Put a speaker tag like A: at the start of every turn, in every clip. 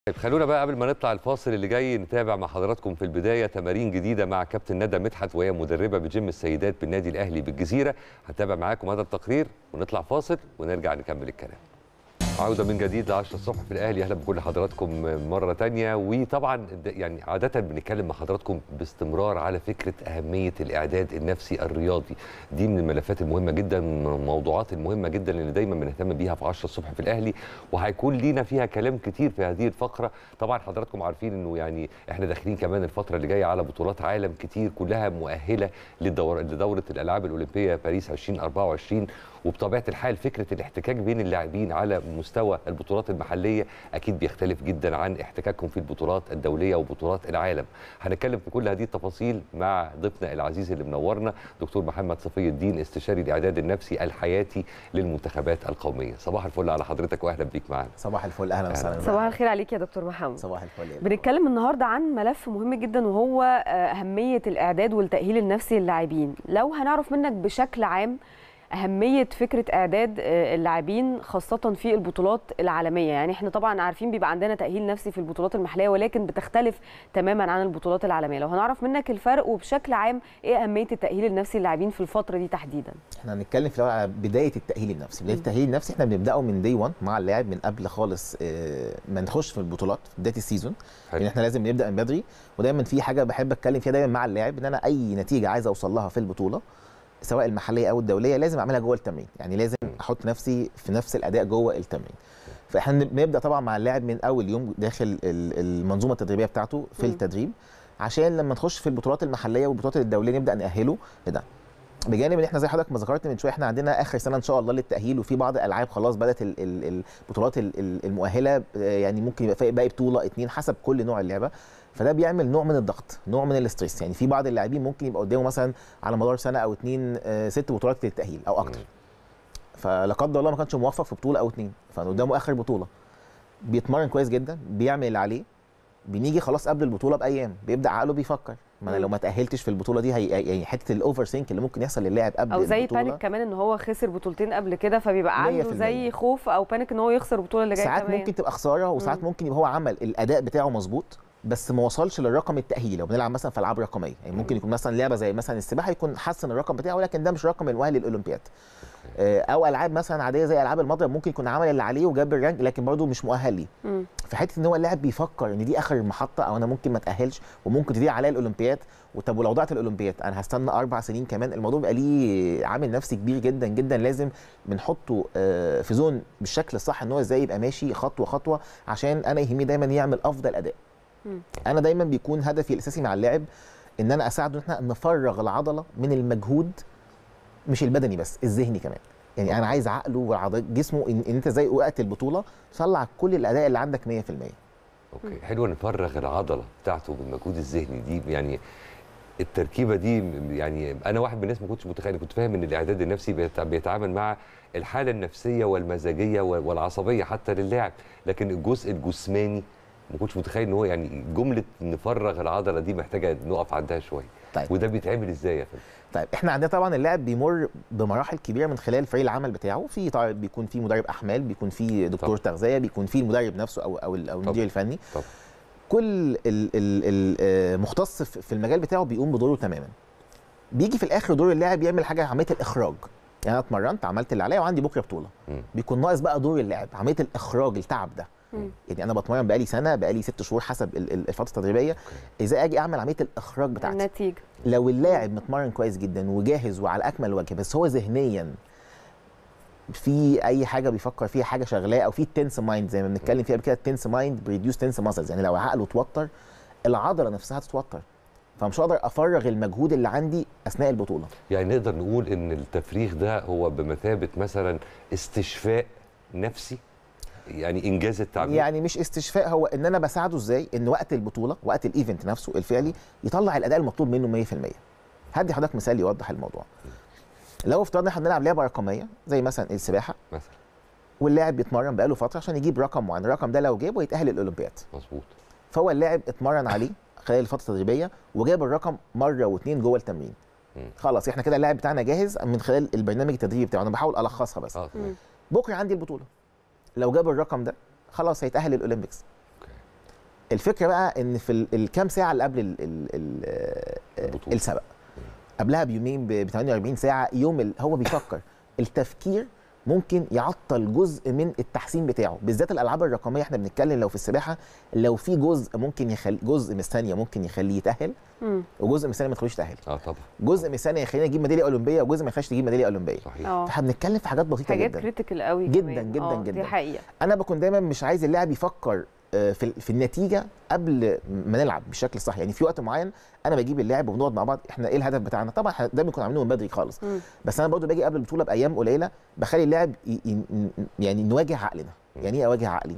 A: طيب خلونا بقى قبل ما نطلع الفاصل اللي جاي نتابع مع حضراتكم في البدايه تمارين جديده مع كابتن ندى مدحت وهي مدربه بجيم السيدات بالنادي الاهلي بالجزيره هنتابع معاكم هذا التقرير ونطلع فاصل ونرجع نكمل الكلام عودة من جديد ل 10 الصبح في الأهلي أهلا بكل حضراتكم مرة تانية وطبعا يعني عادة بنتكلم مع حضراتكم باستمرار على فكرة أهمية الإعداد النفسي الرياضي دي من الملفات المهمة جدا من الموضوعات المهمة جدا اللي دايما بنهتم بيها في 10 الصبح في الأهلي وهيكون لينا فيها كلام كتير في هذه الفقرة طبعا حضراتكم عارفين إنه يعني إحنا داخلين كمان الفترة اللي جاية على بطولات عالم كتير كلها مؤهلة للدور لدورة الألعاب الأولمبية باريس 2024 وبطبيعه الحال فكره الاحتكاك بين اللاعبين على مستوى البطولات المحليه اكيد بيختلف جدا عن احتكاكهم في البطولات الدوليه وبطولات العالم هنتكلم في كل هذه التفاصيل مع ضيفنا العزيز اللي منورنا دكتور محمد صفي الدين استشاري الاعداد النفسي الحياتي للمنتخبات القوميه صباح الفل على حضرتك واهلا بيك معانا
B: صباح الفل اهلا وسهلا
C: صباح الخير عليك يا دكتور محمد
B: صباح الفل
C: بنتكلم النهارده عن ملف مهم جدا وهو اهميه الاعداد والتاهيل النفسي للاعبين لو هنعرف منك بشكل عام اهميه فكره اعداد اللاعبين خاصه في البطولات العالميه يعني احنا طبعا عارفين بيبقى عندنا تاهيل نفسي في البطولات المحليه ولكن بتختلف تماما عن البطولات العالميه لو هنعرف منك الفرق وبشكل عام ايه اهميه التاهيل النفسي للاعبين في الفتره دي تحديدا
B: احنا هنتكلم في الاول على بدايه التاهيل النفسي بدايه التاهيل النفسي احنا بنبداه من دي 1 مع اللاعب من قبل خالص ما نخش في البطولات في بدايه السيزون يعني احنا لازم نبدا من بدري ودايما في حاجه بحب اتكلم فيها دايما مع اللاعب ان انا اي نتيجه عايز اوصل لها في البطوله سواء المحليه او الدوليه لازم اعملها جوه التمرين يعني لازم احط نفسي في نفس الاداء جوه التمرين فاحنا بنبدا طبعا مع اللاعب من اول يوم داخل المنظومه التدريبيه بتاعته في التدريب عشان لما نخش في البطولات المحليه والبطولات الدوليه نبدا ناهله لده بجانب ان احنا زي حضرتك ما ذكرت من شويه احنا عندنا اخر سنه ان شاء الله للتاهيل وفي بعض الالعاب خلاص بدات البطولات المؤهله يعني ممكن يبقى باقي بطوله اتنين حسب كل نوع اللعبه فده بيعمل نوع من الضغط نوع من الاستريس يعني في بعض اللاعبين ممكن يبقى قدامه مثلا على مدار سنه او اتنين ست بطولات للتاهيل او اكتر فلا قدر الله ما كانش موفق في بطوله او اتنين فقدامه اخر بطوله بيتمرن كويس جدا بيعمل اللي عليه بنيجي خلاص قبل البطوله بايام بيبدا عقله بيفكر ما انا لو ما تاهلتش في البطوله دي هي يعني حته الاوفر سينك اللي ممكن يحصل للاعب قبل
C: او زي
B: البطوله
C: بانيك كمان ان هو خسر بطولتين قبل كده فبيبقى عنده زي خوف او بانيك ان هو يخسر البطوله اللي جايه
B: ساعات
C: كمان.
B: ممكن تبقى خساره وساعات مم. ممكن يبقى هو عمل الاداء بتاعه مظبوط بس ما وصلش للرقم التاهيلي لو بنلعب مثلا في العاب رقميه يعني ممكن يكون مثلا لعبه زي مثلا السباحه يكون حسن الرقم بتاعه ولكن ده مش رقم المؤهل للاولمبياد او العاب مثلا عاديه زي العاب المضرب ممكن يكون عمل اللي عليه وجاب الرانك لكن برضه مش مؤهل ليه في حته ان هو اللاعب بيفكر ان دي اخر محطه او انا ممكن ما اتاهلش وممكن تضيع عليا الاولمبياد وطب ولو ضاعت الاولمبياد انا هستنى اربع سنين كمان الموضوع بيبقى ليه عامل نفسي كبير جدا جدا لازم بنحطه في زون بالشكل الصح ان هو ازاي يبقى ماشي خطوه خطوه عشان انا يهمني دايما يعمل افضل اداء انا دايما بيكون هدفي الاساسي مع اللاعب ان انا اساعده ان احنا نفرغ العضله من المجهود مش البدني بس الذهني كمان يعني انا عايز عقله وعضل جسمه ان, إن انت زي وقت البطوله طلع كل الاداء اللي عندك 100%
A: اوكي حلو نفرغ العضله بتاعته بالمجهود الذهني دي يعني التركيبه دي يعني انا واحد من الناس ما كنتش متخيل كنت فاهم ان الاعداد النفسي بيتعامل مع الحاله النفسيه والمزاجيه والعصبيه حتى للاعب لكن الجزء الجسماني ما كنتش متخيل ان هو يعني جمله نفرغ العضله دي محتاجه نقف عندها شويه
B: طيب.
A: وده بيتعمل ازاي يا فندم
B: طيب احنا عندنا طبعا اللاعب بيمر بمراحل كبيره من خلال فريق العمل بتاعه في طيب بيكون في مدرب احمال بيكون في دكتور طب. تغذيه بيكون في المدرب نفسه او او, أو المدير الفني
A: طب.
B: كل المختص في المجال بتاعه بيقوم بدوره تماما بيجي في الاخر دور اللاعب يعمل حاجه عمليه الاخراج يعني انا اتمرنت عملت اللي عليا وعندي بكره بطوله م. بيكون ناقص بقى دور اللاعب عمليه الاخراج التعب ده م. يعني انا بتمرن بقالي سنه بقالي ست شهور حسب الفتره التدريبيه ازاي اجي اعمل عمليه الاخراج بتاعتي
C: النتيجه
B: لو اللاعب متمرن كويس جدا وجاهز وعلى اكمل وجه بس هو ذهنيا في اي حاجه بيفكر فيها حاجه شغلاه او في تنس مايند زي ما بنتكلم فيها قبل كده التنس مايند بريديوس تنس ماسلز يعني لو عقله اتوتر العضله نفسها هتتوتر فمش هقدر افرغ المجهود اللي عندي اثناء البطوله
A: يعني نقدر نقول ان التفريغ ده هو بمثابه مثلا استشفاء نفسي يعني انجاز التعبير
B: يعني مش استشفاء هو ان انا بساعده ازاي ان وقت البطوله وقت الايفنت نفسه الفعلي يطلع الاداء المطلوب منه 100% هدي حضرتك مثال يوضح الموضوع لو افترضنا احنا بنلعب لعبه رقميه زي مثلا السباحه
A: مثلا
B: واللاعب بيتمرن بقاله فتره عشان يجيب رقم معين الرقم ده لو جابه يتاهل للاولمبياد
A: مظبوط
B: فهو اللاعب اتمرن عليه خلال الفتره التدريبيه وجاب الرقم مره واثنين جوه التمرين خلاص احنا كده اللاعب بتاعنا جاهز من خلال البرنامج التدريبي بتاعه انا بحاول الخصها بس
A: اه تمام
B: بكره عندي البطوله لو جاب الرقم ده خلاص هيتاهل للاولمبيكس الفكره بقى ان في ال- الكام ساعه اللي قبل ال ال ال
A: البطولة.
B: السبق قبلها بيومين ب 48 ساعه يوم ال- هو بيفكر التفكير ممكن يعطل جزء من التحسين بتاعه بالذات الالعاب الرقميه احنا بنتكلم لو في السباحه لو في جزء ممكن يخلي جزء من الثانيه ممكن يخليه يتاهل
C: مم.
B: وجزء من الثانيه ما تخليش يتاهل
A: اه طبعا
B: جزء من الثانيه يخلينا نجيب ميداليه اولمبيه وجزء ما يخليش تجيب ميداليه اولمبيه
A: صحيح
C: اه
B: فاحنا بنتكلم في حاجات بسيطه
C: حاجات
B: جدا
C: كريتيكال قوي
B: جداً،
C: كمان.
B: جداً،
C: آه،
B: جداً.
C: دي حقيقه
B: انا بكون دايما مش عايز اللاعب يفكر آه، في في النتيجه قبل ما نلعب بالشكل الصح يعني في وقت معين انا بجيب اللاعب وبنقعد مع بعض احنا ايه الهدف بتاعنا طبعا احنا ده بنكون عاملينه من بدري خالص
C: مم.
B: بس انا برضو باجي قبل البطوله بايام قليله بخلي اللاعب ي- ي- يعني نواجه عقلنا يعني ايه اواجه عقلي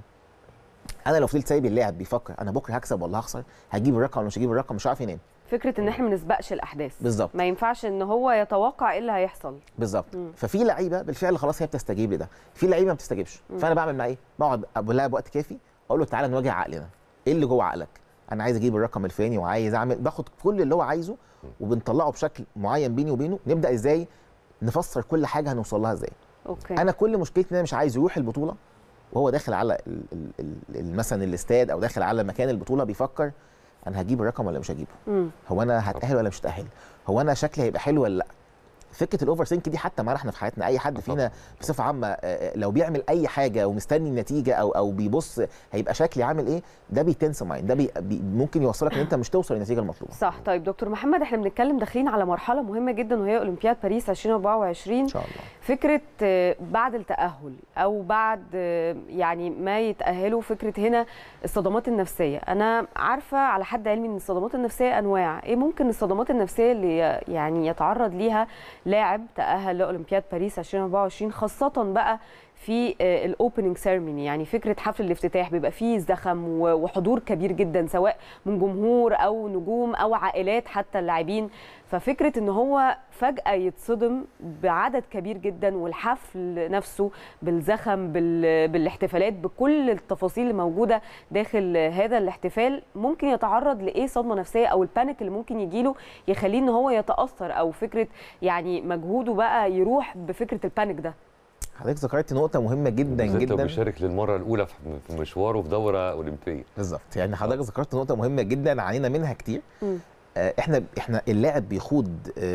B: انا لو فضلت سايب اللاعب بيفكر انا بكره هكسب ولا هخسر هجيب الرقم ولا مش هجيب الرقم مش عارف ينام
C: فكره ان احنا ما نسبقش الاحداث
B: بالظبط
C: ما ينفعش ان هو يتوقع ايه اللي هيحصل
B: بالظبط
C: مم.
B: ففي لعيبه بالفعل خلاص هي بتستجيب لده في لعيبه ما بتستجيبش فانا بعمل معاه ايه بقعد بلاعب وقت كافي اقول له تعالى نواجه عقلنا ايه اللي جوه عقلك انا عايز اجيب الرقم الفلاني وعايز اعمل باخد كل اللي هو عايزه وبنطلعه بشكل معين بيني وبينه نبدا ازاي نفسر كل حاجه هنوصل لها ازاي
C: اوكي
B: انا كل مشكلتي ان انا مش عايز يروح البطوله وهو داخل على ال- ال- ال- ال- مثلا الاستاد او داخل على مكان البطوله بيفكر انا هجيب الرقم ولا مش هجيبه
C: مم.
B: هو انا هتاهل ولا مش هتاهل هو انا شكلي هيبقى حلو ولا لا فكره الاوفر سينك دي حتى معانا احنا في حياتنا اي حد فينا بصفه عامه آه، آه، لو بيعمل اي حاجه ومستني النتيجه او او بيبص هيبقى شكلي عامل ايه ده بيتنس مايند ده بي بي ممكن يوصلك ان انت مش توصل للنتيجه المطلوبه
C: صح طيب دكتور محمد احنا بنتكلم داخلين على مرحله مهمه جدا وهي اولمبياد باريس 2024
B: ان شاء الله
C: فكره آه، بعد التاهل او بعد آه، يعني ما يتاهلوا فكره هنا الصدمات النفسيه انا عارفه على حد علمي ان الصدمات النفسيه انواع ايه ممكن الصدمات النفسيه اللي يعني يتعرض ليها لاعب تاهل لاولمبياد باريس 2024 خاصه بقى في الاوبننج سيرموني يعني فكره حفل الافتتاح بيبقى فيه زخم و- وحضور كبير جدا سواء من جمهور او نجوم او عائلات حتى اللاعبين ففكره ان هو فجاه يتصدم بعدد كبير جدا والحفل نفسه بالزخم بال... بالاحتفالات بكل التفاصيل اللي موجوده داخل هذا الاحتفال ممكن يتعرض لايه صدمه نفسيه او البانيك اللي ممكن يجيله يخليه ان هو يتاثر او فكره يعني مجهوده بقى يروح بفكره البانيك ده
B: حضرتك ذكرت نقطه مهمه جدا
A: بالذات لو
B: جدا
A: بيشارك للمره الاولى في في مشواره في دوره اولمبيه
B: بالظبط يعني حضرتك ذكرت نقطه مهمه جدا عانينا منها كتير
C: مم.
B: آه، احنا احنا اللاعب بيخوض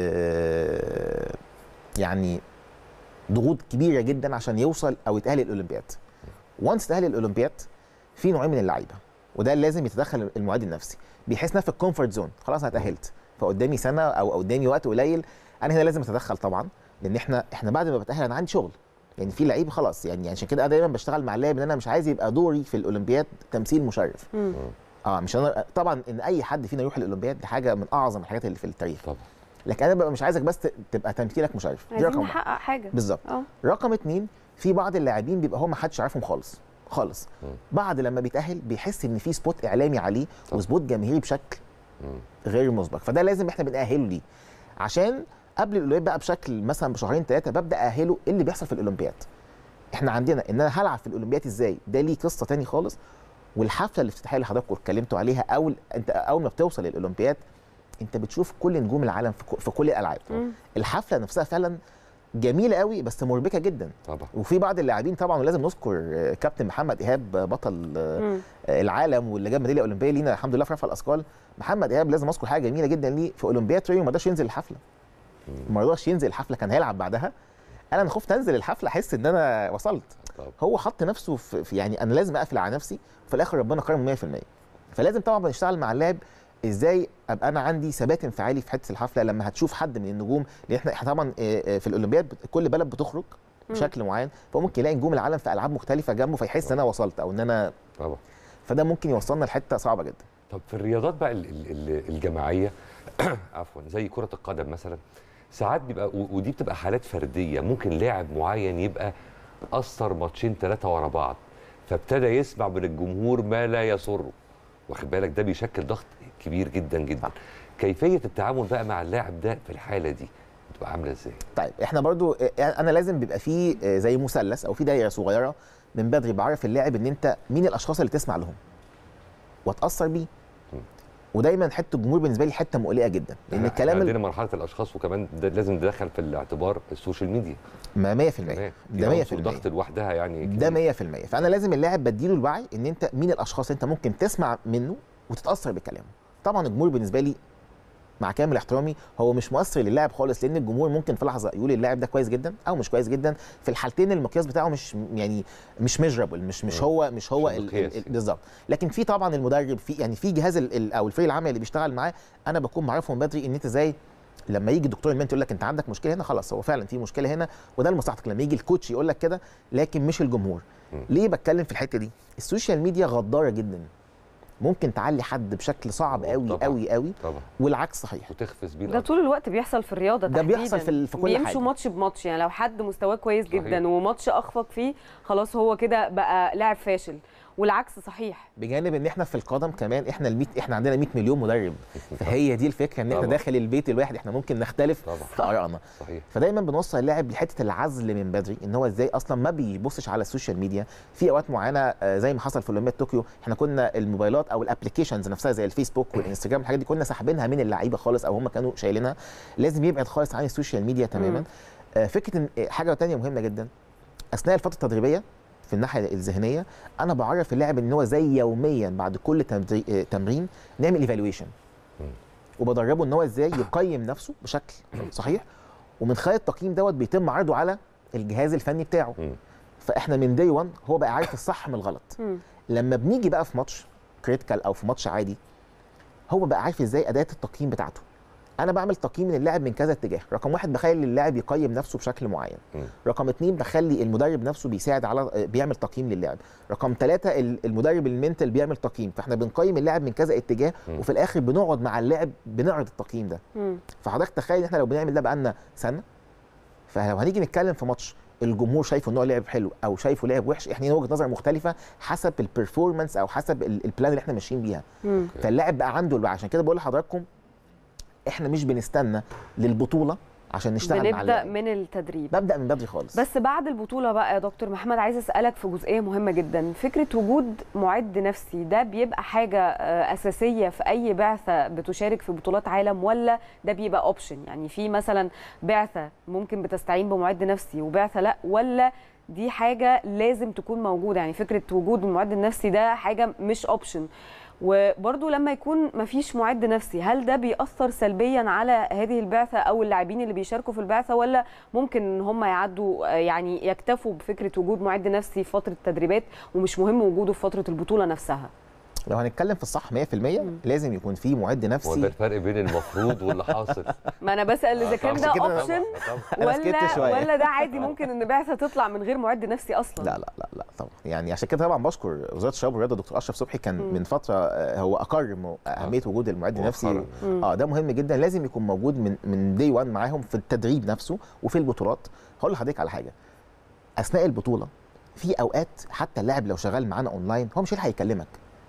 B: آه، يعني ضغوط كبيره جدا عشان يوصل او يتاهل الاولمبياد وانس تاهل الاولمبياد في نوعين من اللعيبه وده لازم يتدخل المعد النفسي بيحس انها في الكومفورت زون خلاص انا اتاهلت فقدامي سنه او قدامي وقت قليل انا هنا لازم اتدخل طبعا لان احنا احنا بعد ما بتاهل انا عندي شغل يعني في لعيب خلاص يعني عشان كده انا دايما بشتغل مع اللاعب ان انا مش عايز يبقى دوري في الاولمبياد تمثيل مشرف
C: مم.
B: اه مش انا طبعا ان اي حد فينا يروح الاولمبياد دي حاجه من اعظم الحاجات اللي في التاريخ
A: طبعا
B: لكن انا ببقى مش عايزك بس ت- تبقى تمثيلك مشرف دي
C: عايزين
B: رقم واحد
C: نحقق حاجه
B: بالظبط
C: اه
B: رقم اتنين في بعض اللاعبين بيبقى هو ما حدش عارفهم خالص خالص
A: مم.
B: بعد لما بيتاهل بيحس ان في سبوت اعلامي عليه
A: طبعا.
B: وسبوت جماهيري بشكل
A: مم.
B: غير مسبق فده لازم احنا بنأهله ليه عشان قبل الاولمبياد بقى بشكل مثلا بشهرين ثلاثه ببدا اهله ايه اللي بيحصل في الاولمبياد احنا عندنا ان انا هلعب في الاولمبياد ازاي ده ليه قصه تاني خالص والحفله الافتتاحيه اللي حضراتكم اتكلمتوا عليها اول انت اول ما بتوصل للاولمبياد انت بتشوف كل نجوم العالم في ك- في كل الالعاب
C: مم.
B: الحفله نفسها فعلا جميله قوي بس مربكه جدا
A: طبعا
B: وفي بعض اللاعبين طبعا ولازم نذكر آه، كابتن محمد ايهاب آه، بطل آه،
C: مم.
B: العالم واللي جاب ميداليه اولمبيه لينا الحمد لله في رفع الاثقال محمد ايهاب لازم اذكر حاجه جميله جدا ليه في اولمبياد ريو ما رضاش ينزل الحفله ما رضاش ينزل الحفله كان هيلعب بعدها انا أنا خفت انزل الحفله احس ان انا وصلت
A: طبعا
B: هو حط نفسه في, في يعني انا لازم اقفل على نفسي وفي الاخر ربنا كرم 100% فلازم طبعا بنشتغل مع اللاعب ازاي ابقى انا عندي ثبات انفعالي في حته الحفله لما هتشوف حد من النجوم لان احنا احنا طبعا آه، آه، في الاولمبياد بت- كل بلد بتخرج بشكل معين فممكن يلاقي نجوم العالم في العاب مختلفه جنبه فيحس ان انا وصلت او ان انا
A: طبعا
B: فده ممكن يوصلنا لحته صعبه جدا
A: طب في الرياضات بقى ال- ال- ال- الجماعيه عفوا زي كره القدم مثلا ساعات بيبقى و- ودي بتبقى حالات فرديه ممكن لاعب معين يبقى اثر ماتشين ثلاثه ورا بعض فابتدى يسمع من الجمهور ما لا يسره واخد بالك ده بيشكل ضغط كبير جدا جدا كيفيه التعامل بقى مع اللاعب ده في الحاله دي بتبقى عامله ازاي
B: طيب احنا برضو اه، انا لازم بيبقى فيه اه، زي مثلث او في دايره صغيره من بدري بعرف اللاعب ان انت مين الاشخاص اللي تسمع لهم وتاثر بيه
A: م.
B: ودايما حته الجمهور بالنسبه لي حته مقلقه جدا لان
A: إحنا
B: الكلام
A: عندنا مرحله الاشخاص وكمان ده لازم ندخل في الاعتبار السوشيال ميديا
B: ما 100%
A: كمان. في
B: ده
A: عنصر
B: 100%
A: ضغط لوحدها يعني
B: ده
A: كبير.
B: 100% فانا لازم اللاعب بديله الوعي ان انت مين الاشخاص انت ممكن تسمع منه وتتاثر بكلامه طبعا الجمهور بالنسبه لي مع كامل احترامي هو مش مؤثر للاعب خالص لان الجمهور ممكن في لحظه يقول اللاعب ده كويس جدا او مش كويس جدا في الحالتين المقياس بتاعه مش يعني مش ميجرابل مش مش
A: مم.
B: هو مش هو
A: مش
B: ال-
A: مقياس.
B: ال- ال- بالظبط لكن في طبعا المدرب في يعني في جهاز ال- ال- او الفريق العمل اللي بيشتغل معاه انا بكون معرفه من بدري ان انت ازاي لما يجي الدكتور المنت يقول لك انت عندك مشكله هنا خلاص هو فعلا في مشكله هنا وده لمصلحتك لما يجي الكوتش يقول لك كده لكن مش الجمهور
A: مم.
B: ليه بتكلم في الحته دي السوشيال ميديا غداره جدا ممكن تعلي حد بشكل صعب قوي
A: طبعاً.
B: قوي قوي
A: طبعا
B: والعكس صحيح
A: وتخفز بيه
C: ده
A: الأرض.
C: طول الوقت بيحصل في الرياضه
B: ده بيحصل
C: تحديداً.
B: في ال- في كل
C: بيمشوا
B: حاجة.
C: ماتش بماتش يعني لو حد مستواه كويس
A: صحيح.
C: جدا وماتش اخفق فيه خلاص هو كده بقى لاعب فاشل والعكس صحيح
B: بجانب ان احنا في القدم كمان احنا ال احنا عندنا 100 مليون مدرب فهي دي الفكره ان احنا
A: طبعاً.
B: داخل البيت الواحد احنا ممكن نختلف
A: طبعاً.
B: في ارائنا
A: صحيح
B: فدايما بنوصل اللاعب لحته العزل من بدري ان هو ازاي اصلا ما بيبصش على السوشيال ميديا في اوقات معينه آه، زي ما حصل في اولمبياد طوكيو احنا كنا الموبايلات او الابلكيشنز نفسها زي الفيسبوك والانستجرام الحاجات دي كنا ساحبينها من اللعيبه خالص او هم كانوا شايلينها لازم يبعد خالص عن السوشيال ميديا تماما
C: مم.
B: آه، فكره إن- آه، حاجه تانية مهمه جدا اثناء الفتره التدريبيه في الناحيه الذهنيه انا بعرف اللاعب ان هو زي يوميا بعد كل تمدري- آه، تمرين نعمل ايفالويشن
A: مم.
B: وبدربه ان هو ازاي يقيم نفسه بشكل صحيح ومن خلال التقييم دوت بيتم عرضه على الجهاز الفني بتاعه
A: مم.
B: فاحنا من داي 1 هو بقى عارف الصح من الغلط
C: مم.
B: لما بنيجي بقى في ماتش كريتيكال او في ماتش عادي هو بقى عارف ازاي اداه التقييم بتاعته انا بعمل تقييم للاعب من كذا اتجاه رقم واحد بخلي اللاعب يقيم نفسه بشكل معين
A: مم.
B: رقم اتنين بخلي المدرب نفسه بيساعد على بيعمل تقييم للاعب رقم ثلاثة المدرب المنتال بيعمل تقييم فاحنا بنقيم اللاعب من كذا اتجاه
A: مم.
B: وفي الاخر بنقعد مع اللاعب بنعرض التقييم ده
C: مم.
B: فحضرتك تخيل ان احنا لو بنعمل ده بقالنا سنه فلو هنيجي نتكلم في ماتش الجمهور شايفه ان هو لعب حلو او شايفه لعب وحش احنا لينا وجهه نظر مختلفه حسب البرفورمانس او حسب ال- البلان اللي احنا ماشيين بيها
C: مم.
B: فاللاعب بقى عنده الوعي عشان كده بقول لحضراتكم احنا مش بنستنى للبطوله عشان نشتغل مع
C: بنبدا
B: اللاعب
C: من التدريب
B: ببدا من بدري خالص
C: بس بعد البطولة بقى يا دكتور محمد عايز أسألك في جزئية مهمة جدا فكرة وجود معد نفسي ده بيبقى حاجة آه، أساسية في أي بعثة بتشارك في بطولات عالم ولا ده بيبقى أوبشن يعني في مثلا بعثة ممكن بتستعين بمعد نفسي وبعثة لا ولا دي حاجة لازم تكون موجودة يعني فكرة وجود المعد النفسي ده حاجة مش أوبشن وبرضه لما يكون مفيش معد نفسي هل ده بيأثر سلبيا على هذه البعثة أو اللاعبين اللي بيشاركوا في البعثة ولا ممكن ان هم يعدوا آه، يعني يكتفوا بفكره وجود معد نفسي في فتره التدريبات ومش مهم وجوده في فتره البطوله نفسها
B: لو هنتكلم في الصح 100% لازم يكون في معد
A: هو ده
B: نفسي
A: الفرق بين المفروض واللي حاصل
C: ما انا بسال اذا كان ده
B: عشان كده
C: اوبشن
B: أنا سكت
C: ولا
B: شوية.
C: ولا ده عادي ممكن ان بعثه تطلع من غير معد نفسي اصلا
B: لا لا لا لا طبعا يعني عشان كده طبعا بشكر وزاره الشباب والرياضه دكتور اشرف صبحي كان
C: مم.
B: من فتره آه، هو اقر م- اهميه وجود المعد النفسي
A: مؤخراً.
C: مم.
B: اه ده مهم جدا لازم يكون موجود من من دي 1 معاهم في التدريب نفسه وفي البطولات هقول لحضرتك على حاجه اثناء البطوله في اوقات حتى اللاعب لو شغال معانا اونلاين هو مش هيلحق يكلمك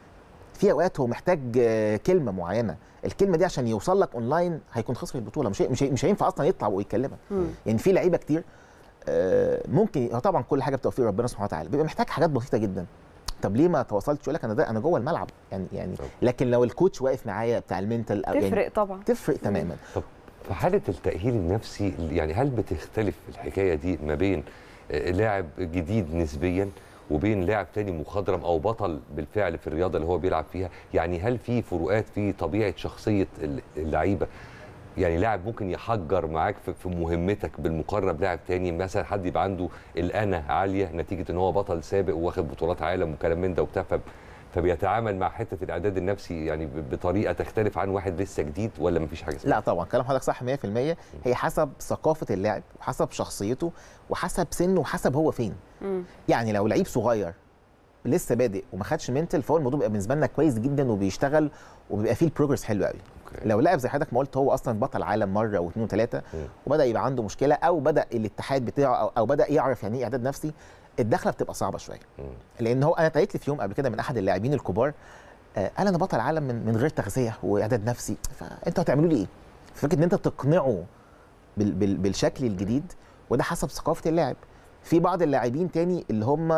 B: في اوقات هو محتاج آه، كلمه معينه الكلمه دي عشان يوصل لك اونلاين هيكون خسر البطوله مش هي- مش هي- مش هينفع اصلا يطلع ويكلمك
C: مم.
B: يعني في لعيبه كتير آه، ممكن هو طبعا كل حاجه بتوفيق ربنا سبحانه وتعالى بيبقى محتاج حاجات بسيطه جدا طب ليه ما تواصلتش يقول لك انا ده انا جوه الملعب يعني يعني
A: طب.
B: لكن لو الكوتش واقف معايا بتاع المنتال أو يعني
C: تفرق طبعا
B: تفرق تماما
A: طب في حاله التاهيل النفسي يعني هل بتختلف الحكايه دي ما بين آه، لاعب جديد نسبيا وبين لاعب تاني مخضرم او بطل بالفعل في الرياضه اللي هو بيلعب فيها يعني هل في فروقات في طبيعه شخصيه ال- اللعيبه يعني لاعب ممكن يحجر معاك في في مهمتك بالمقارنه بلاعب تاني مثلا حد يبقى عنده الانا عاليه نتيجه ان هو بطل سابق واخد بطولات عالم وكلام من ده وبتاع فب- فبيتعامل مع حته الاعداد النفسي يعني ب- بطريقه تختلف عن واحد لسه جديد ولا مفيش حاجه اسمها
B: لا طبعا كلام حضرتك صح 100% هي حسب ثقافه اللاعب وحسب شخصيته وحسب سنه وحسب هو فين
C: مم.
B: يعني لو لعيب صغير لسه بادئ وما خدش منتل فهو الموضوع بيبقى بالنسبه لنا كويس جدا وبيشتغل وبيبقى فيه البروجرس حلو قوي
A: أوكي.
B: لو لاعب زي حضرتك ما قلت هو اصلا بطل عالم مره واثنين وثلاثه
A: مم.
B: وبدا يبقى عنده مشكله او بدا الاتحاد بتاعه او, أو بدا يعرف يعني ايه اعداد نفسي الدخله بتبقى صعبه شويه
A: مم.
B: لان هو انا اتقالت لي في يوم قبل كده من احد اللاعبين الكبار آه، قال انا بطل عالم من, من غير تغذيه واعداد نفسي فانتوا هتعملوا لي ايه؟ فكره ان انت تقنعه بال بال بالشكل الجديد وده حسب ثقافه اللاعب في بعض اللاعبين تاني اللي هم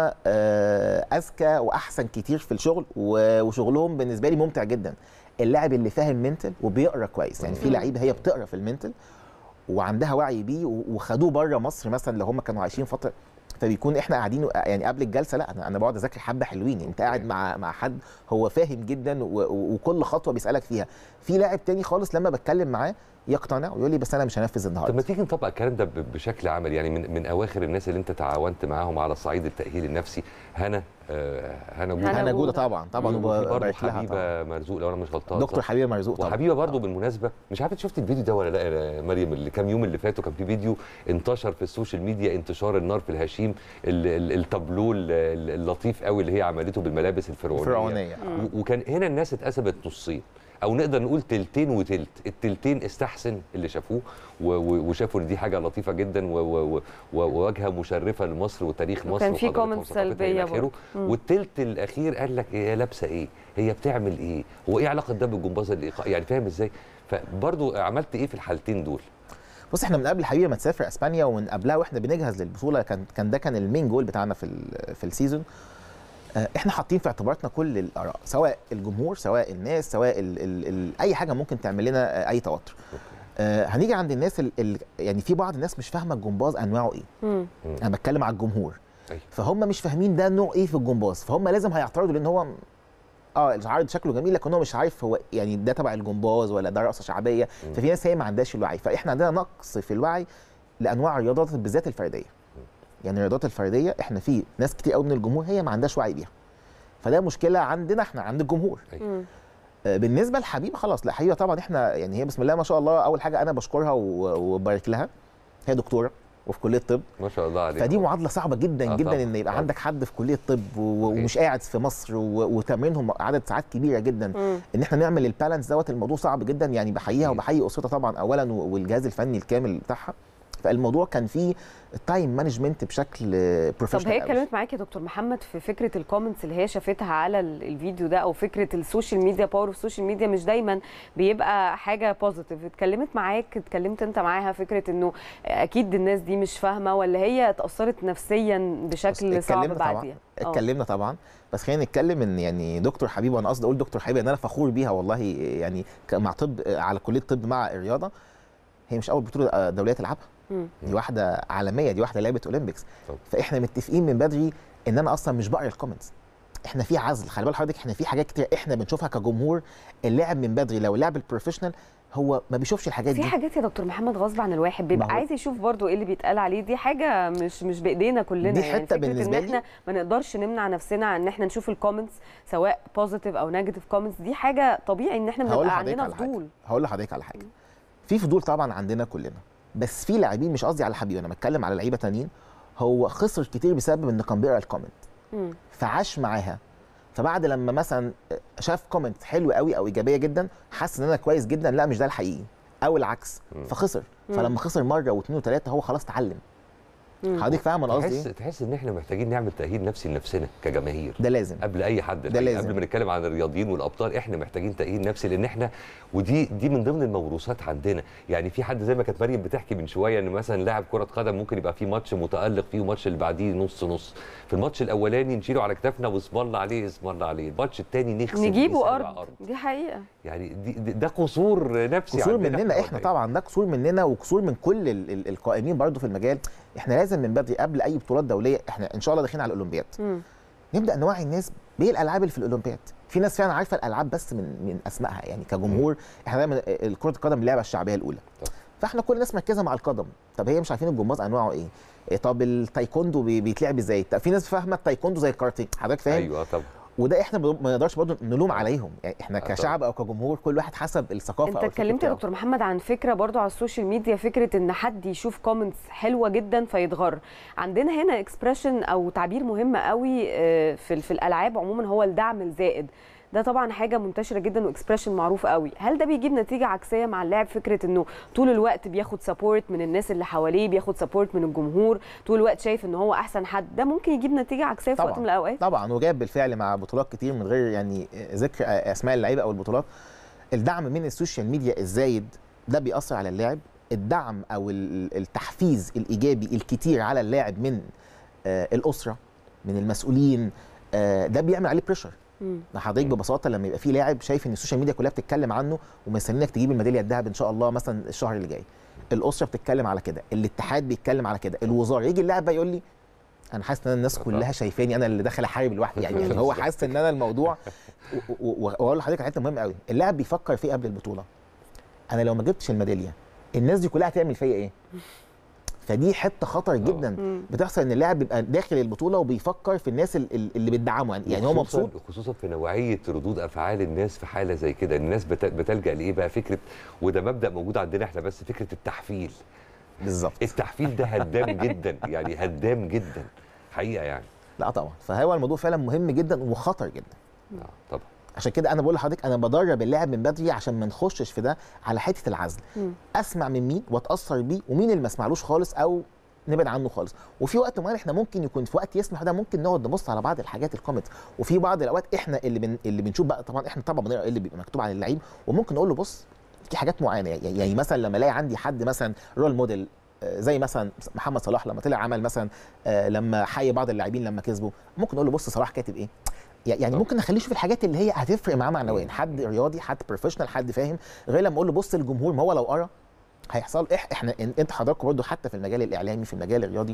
B: آه، اذكى واحسن كتير في الشغل و- وشغلهم بالنسبه لي ممتع جدا اللاعب اللي فاهم منتل وبيقرا كويس يعني في
C: مم.
B: لعيبه هي بتقرا في المنتل وعندها وعي بيه و- وخدوه بره مصر مثلا لو هم كانوا عايشين فتره فبيكون احنا قاعدين يعني قبل الجلسه لا انا انا بقعد اذاكر حبه حلوين يعني انت قاعد مع مع حد هو فاهم جدا و- و- وكل خطوه بيسالك فيها في لاعب تاني خالص لما بتكلم معاه يقتنع ويقول لي بس انا مش هنفذ
A: طب ما
B: النهارده
A: تيجي نطبق الكلام ده ب- بشكل عملي يعني من من اواخر الناس اللي انت تعاونت معاهم على صعيد التاهيل النفسي هنا آه، هنا جوده
C: هنا
B: انا جوده
C: جودة.
B: طبعا طبعا
C: مم.
A: وفي برضه
B: وبارك لها طبعا
A: حبيبه مرزوق لو انا مش غلطان
B: دكتور
A: صح؟
B: حبيبه مرزوق طبعا
A: وحبيبه برضه بالمناسبه مش عارف انت شفت الفيديو ده ولا لا يا مريم اللي كام يوم اللي فاتوا كان في فيديو انتشر في السوشيال ميديا انتشار النار في الهشيم ال- ال- التابلو ال- ال- اللطيف قوي اللي هي عملته بالملابس الفرعونيه
B: فرعونيه
C: مم.
A: و- وكان هنا الناس اتقسمت نصين او نقدر نقول تلتين وتلت التلتين استحسن اللي شافوه و- و- وشافوا ان دي حاجه لطيفه جدا و- و- و- وواجهه مشرفه لمصر وتاريخ مصر
C: وكان في
A: وحضارتها
C: comments
A: وثقافتها إلى
C: سلبية
A: آخره.
C: برضه. مم.
A: والتلت الاخير قال لك هي لابسه ايه هي بتعمل ايه هو ايه علاقه ده بالجمباز الايقاع يعني فاهم ازاي فبرضه عملت ايه في الحالتين دول
B: بص احنا من قبل حبيبي ما تسافر اسبانيا ومن قبلها واحنا بنجهز للبطوله كان كان ده كان المين جول بتاعنا في ال- في السيزون آه، احنا حاطين في اعتباراتنا كل الاراء سواء الجمهور سواء الناس سواء ال ال ال اي حاجه ممكن تعمل لنا آه، اي توتر آه، هنيجي عند الناس ال ال يعني في بعض الناس مش فاهمه الجمباز انواعه ايه
C: مم.
B: انا بتكلم على الجمهور
A: أيوة.
B: فهم مش فاهمين ده نوع ايه في الجمباز فهم لازم هيعترضوا لان هو اه العرض شكله جميل لكن هو مش عارف هو يعني ده تبع الجمباز ولا ده رقصه شعبيه
A: مم.
B: ففي ناس هي ما عندهاش الوعي فاحنا عندنا نقص في الوعي لانواع الرياضات بالذات الفرديه يعني الرياضات الفرديه احنا في ناس كتير قوي من الجمهور هي ما عندهاش وعي بيها فده مشكله عندنا احنا عند الجمهور
C: مم.
B: آه، بالنسبه لحبيبه خلاص لا حبيبه طبعا احنا يعني هي بسم الله ما شاء الله اول حاجه انا بشكرها و- وبارك لها هي دكتوره وفي كليه الطب
A: ما شاء الله عليك
B: فدي معادله صعبه جدا
A: آه
B: جدا
A: طبعاً،
B: ان يبقى
A: طبعاً.
B: عندك حد في كليه الطب و-
A: أوكي.
B: ومش قاعد في مصر و- وتمرينهم عدد ساعات كبيره جدا
C: مم.
B: ان احنا نعمل البالانس دوت الموضوع صعب جدا يعني بحييها
A: أكيد.
B: وبحيي اسرتها طبعا اولا و- والجهاز الفني الكامل بتاعها فالموضوع كان فيه تايم مانجمنت بشكل
C: طب
B: بروفيشنال
C: هي اتكلمت معاك يا دكتور محمد في فكره الكومنتس اللي هي شافتها على ال- الفيديو ده او فكره السوشيال ميديا باور اوف السوشيال ميديا مش دايما بيبقى حاجه بوزيتيف اتكلمت معاك اتكلمت انت معاها فكره انه اكيد الناس دي مش فاهمه ولا هي اتاثرت نفسيا بشكل صعب
B: اتكلمنا طبعا
C: بعديها آه.
B: اتكلمنا طبعا بس خلينا نتكلم ان يعني دكتور حبيبه وانا قصدي اقول دكتور حبيبه ان انا فخور بيها والله يعني ك- مع طب على كليه طب مع الرياضه هي مش اول بطوله دوليه تلعبها
C: مم.
B: دي واحده عالميه دي واحده لعبه اولمبيكس
A: طب.
B: فاحنا متفقين من بدري ان انا اصلا مش بقرا الكومنتس احنا في عزل خلي بال حضرتك احنا في حاجات كتير احنا بنشوفها كجمهور اللاعب من بدري لو اللاعب البروفيشنال هو ما بيشوفش الحاجات
C: في
B: دي
C: حاجات يا دكتور محمد غصب عن الواحد
B: ما
C: بيبقى
B: هو-
C: عايز يشوف برضو ايه اللي بيتقال عليه دي حاجه مش مش بايدينا كلنا
B: دي
C: يعني
B: حتة
C: فكره
B: بالنسبة
C: ان
B: لي-
C: احنا ما نقدرش نمنع نفسنا ان احنا نشوف الكومنتس سواء بوزيتيف او نيجاتيف كومنتس دي حاجه طبيعي ان احنا
B: هقول
C: بنبقى
B: لحضرتك
C: عندنا
B: على حاجه
C: فضول
B: هقول لحضرتك على حاجه في فضول طبعا عندنا كلنا بس في لاعبين مش قصدي على حبيبي انا بتكلم على لعيبه تانيين هو خسر كتير بسبب انه كان بيقرا الكومنت
C: مم.
B: فعاش معاها فبعد لما مثلا شاف كومنت حلو قوي او ايجابيه جدا حس ان انا كويس جدا لا مش ده الحقيقي او العكس
A: مم.
B: فخسر
C: مم.
B: فلما خسر مره واثنين وثلاثه هو خلاص اتعلم
C: مم.
B: حضرتك فاهم انا قصدي
A: تحس
B: ايه
A: تحس ان احنا محتاجين نعمل تأهيل نفسي لنفسنا كجماهير
B: ده لازم
A: قبل اي حد
B: ده
A: الحقيقة.
B: لازم.
A: قبل ما نتكلم عن الرياضيين والابطال احنا محتاجين تأهيل نفسي لان احنا ودي دي من ضمن الموروثات عندنا يعني في حد زي ما كانت مريم بتحكي من شويه ان مثلا لاعب كره قدم ممكن يبقى في ماتش متالق فيه وماتش اللي بعديه نص نص في الماتش الاولاني نشيله على كتافنا واسم الله عليه اسم الله عليه الماتش الثاني نغسل
C: نجيبه
A: نسابع
C: ارض دي حقيقه
A: يعني دي دي ده قصور نفسي
B: قصور
A: عندنا
B: مننا
A: ولا
B: احنا
A: إيه؟
B: طبعا ده قصور مننا وقصور من كل ال- ال- القائمين برضو في المجال احنا لازم من بدري قبل اي بطولات دوليه احنا ان شاء الله داخلين على الاولمبياد
C: مم.
B: نبدا نوعي الناس بايه الالعاب اللي في الاولمبياد في ناس فعلا عارفه الالعاب بس من من اسمائها يعني كجمهور احنا دايما كره القدم اللعبه الشعبيه الاولى
A: طب.
B: فاحنا كل الناس مركزه مع القدم طب هي مش عارفين الجمباز انواعه ايه إيه طب التايكوندو بي- بيتلعب ازاي طب في ناس فاهمه التايكوندو زي الكاراتيه حضرتك فاهم
A: ايوه طب
B: وده احنا ب- ما نقدرش برضه نلوم عليهم يعني احنا
A: آه طبعا.
B: كشعب او كجمهور كل واحد حسب الثقافه
C: انت
B: أو الفكر
C: اتكلمت يا
B: بتاعه.
C: دكتور محمد عن فكره برضو على السوشيال ميديا فكره ان حد يشوف كومنتس حلوه جدا فيتغر عندنا هنا اكسبريشن او تعبير مهم قوي آه، في في الالعاب عموما هو الدعم الزائد ده طبعا حاجه منتشره جدا واكسبريشن معروف قوي هل ده بيجيب نتيجه عكسيه مع اللاعب فكره انه طول الوقت بياخد سبورت من الناس اللي حواليه بياخد سبورت من الجمهور طول الوقت شايف ان هو احسن حد ده ممكن يجيب نتيجه عكسيه في وقت من الاوقات
B: طبعا وجاب بالفعل مع بطولات كتير من غير يعني ذكر اسماء اللعيبه او البطولات الدعم من السوشيال ميديا الزايد ده بيأثر على اللاعب الدعم او ال- التحفيز الايجابي الكتير على اللاعب من آه، الاسره من المسؤولين آه، ده بيعمل عليه بريشر
C: مم.
B: حضرتك ببساطه لما يبقى في لاعب شايف ان السوشيال ميديا كلها بتتكلم عنه ومستنينك تجيب الميداليه الذهب ان شاء الله مثلا الشهر اللي جاي الاسره بتتكلم على كده الاتحاد بيتكلم على كده الوزاره يجي اللاعب بقى يقول لي انا حاسس ان أنا الناس كلها شايفاني انا اللي داخل احارب لوحدي يعني, يعني هو حاسس ان انا الموضوع و- و- و- واقول لحضرتك على حته مهمه قوي اللاعب بيفكر في إيه قبل البطوله انا لو ما جبتش الميداليه الناس دي كلها هتعمل فيا ايه فدي حته خطر جدا
C: مم.
B: بتحصل ان اللاعب بيبقى داخل البطوله وبيفكر في الناس ال- ال- اللي بتدعمه يعني, يعني هو
A: وخصوصاً-
B: مبسوط
A: خصوصا في نوعيه ردود افعال الناس في حاله زي كده الناس بت- بتلجا لايه بقى فكره وده مبدا موجود عندنا احنا بس فكره التحفيل
B: بالظبط
A: التحفيل ده هدام جدا يعني هدام جدا حقيقه يعني
B: لا طبعا فهو الموضوع فعلا مهم جدا وخطر جدا
A: آه طبعا
B: عشان كده انا بقول لحضرتك انا بدرب اللاعب من بدري عشان ما نخشش في ده على حته العزل
C: مم.
B: اسمع من مين واتاثر بيه ومين اللي ما اسمعلوش خالص او نبعد عنه خالص وفي وقت معين احنا ممكن يكون في وقت يسمح ده ممكن نقعد نبص على بعض الحاجات الكومنتس وفي بعض الاوقات احنا اللي بن... اللي بنشوف بقى طبعا احنا طبعا بنقرا ايه اللي بيبقى مكتوب عن اللعيب وممكن نقول له بص في حاجات معينه يعني, يعني مثلا لما الاقي عندي حد مثلا رول موديل آه، زي مثلا محمد صلاح لما طلع عمل مثلا آه، لما حي بعض اللاعبين لما كسبوا ممكن نقول له بص صلاح كاتب ايه يعني
A: طب.
B: ممكن نخليه يشوف الحاجات اللي هي هتفرق معاه معنويا حد رياضي حد بروفيشنال حد فاهم غير لما اقول له بص الجمهور ما هو لو قرا هيحصل إح احنا إن- انت حضراتكم برضه حتى في المجال الاعلامي في المجال الرياضي